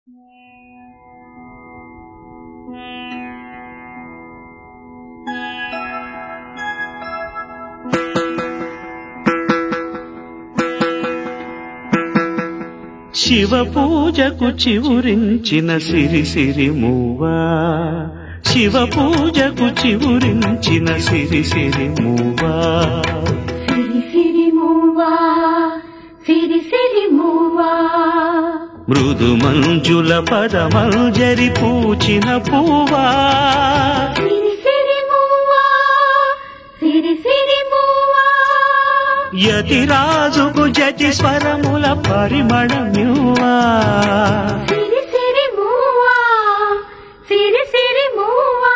శివ పూజకు చివురించిన సిరి సిరి మూవా శివ పూజకు చివురించిన సిరి సిరి మూవా సిరి సిరి మూవా సిరి సిరి మూవా మృదు మంజుల పదమంజరి పూచిన పూవా సిరి సిరి మూవా సిరి సిరి మూవా యతిరాజుకు జతి స్వరముల పరిమళమ్యువా సిరి సిరి మూవా సిరి సిరి మూవా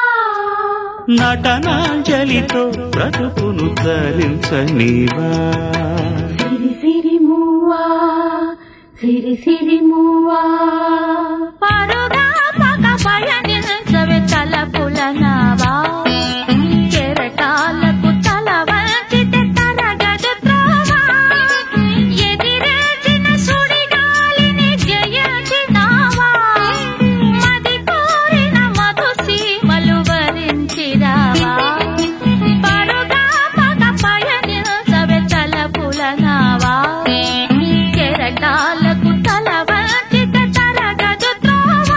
నటనాంజలితో బ్రతుకును ధరించనివా సిరి సిరి మూవా సిరి సిరి మూవా పరుగా పగ పయనించవే తలపుల నావా కెరటాలకు తల వంచితే తరగదు త్రోవా ఎదిరేసిన సుడిగాలిని జయించినావా మది కోరిన మధు సీమలు వరించిరావా పరుగా పగ పయనించవే తలపుల నావా కెరటాలకు తల వంచితే తరగదు త్రోవా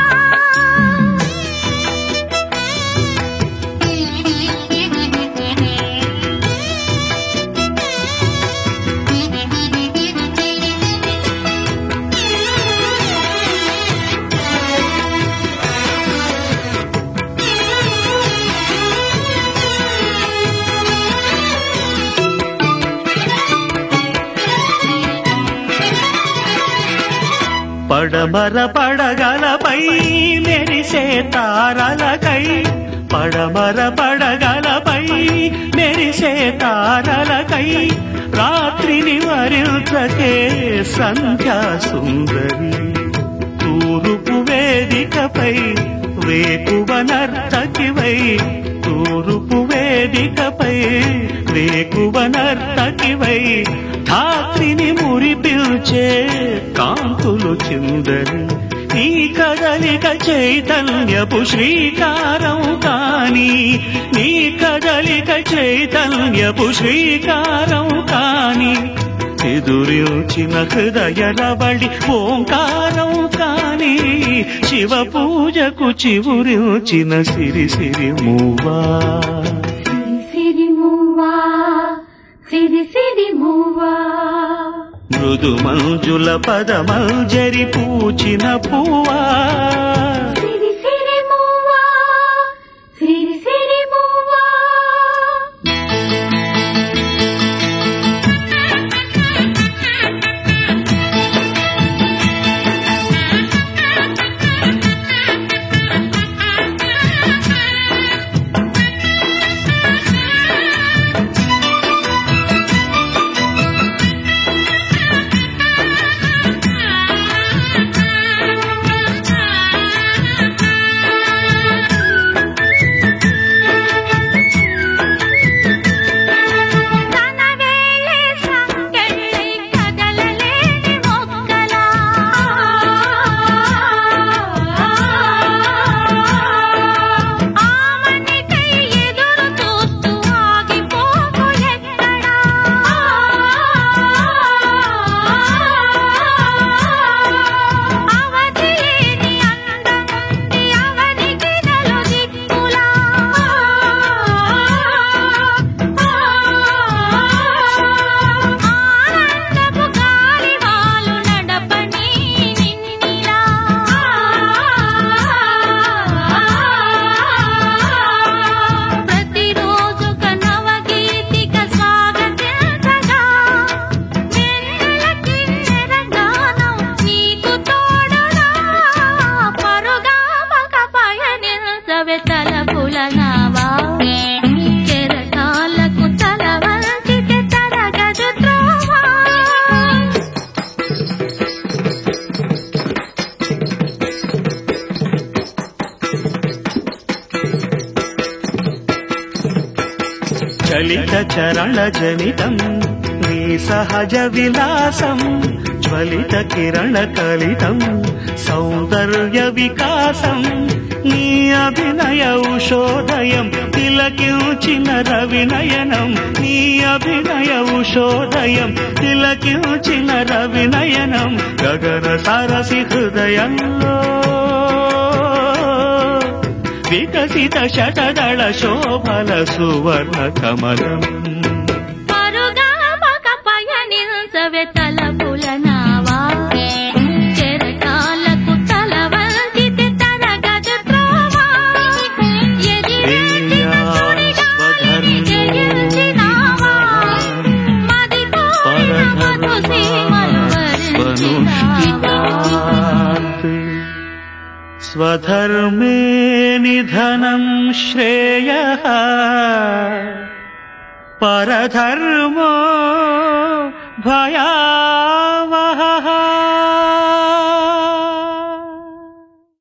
పడమర పడగలపై మెరిసే తారలకై పడమర పడగలపై మెరిసే తారలకై రాత్రిని వరించకే సంధ్యా సుందరి తూరుపు వేదికపై వేకువ నర్తకివై తూరుపు వేదికపై వేకువ నర్తకివై ధాత్రిని మురిపిల్చే కాంతులు చిందరి నీ కదలిక చైతన్యపు శ్రీకారం కాని నీ కదలిక చైతన్యపు శ్రీకారం కాని ఎదురిల్చిన హృదయలబడి ఓంకారం కాని శివ పూజకు చివురిల్చిన సిరి సిరి మూవా సిరి సిరి మూవా సిరి సిరి మూవా మృదు మంజుల పదమంజరి పూచిన పువ్వా సిరి సిరి మూవా సిరి సిరి మూవా తన వేళే సంకెళ్ళై కదలలేని మొక్కలా ఆమనికై ఎదురు చూస్తూ ఆగిపోకు ఎక్కడా అవధి లేని అందముంది అవనికి నలుదిక్కులా ఆనందపు గాలివాలు నడపని నిన్నిలా ప్రతిరోజు కనవ గీతిక స్వాగతించగా వెన్నెల కిన్నెర గానం నీకు తోడుగా పరుగా మగ పయనించవే తలపుల నావా కెరటాలకు తల వంచితే తరగదు త్రోవా చలిత చరణ జనితం నీ సహజ విలాసం జ్వలిత కిరణ కలితం సౌందర్య వికాసం నీ అభినయ ఉషోదయం తిలకించిన రవినయనం నీ అభినయ ఉషోదయం తిలకించిన రవినయనం గగన సరసి హృదయంలో వికసిత శతదళ శోభల సువర్ణ కమలం పరుగామక పయనించవే తలపుల నావా చెరకాలకు తల వంచితే తరగదు త్రోవా ఎదిరించిన సుడిగాలిని జయించినావా మదిపోయిన మధు సీమలు వరించినావా స్వధర్మే నిధనం శ్రేయ పరధర్మో భయావహ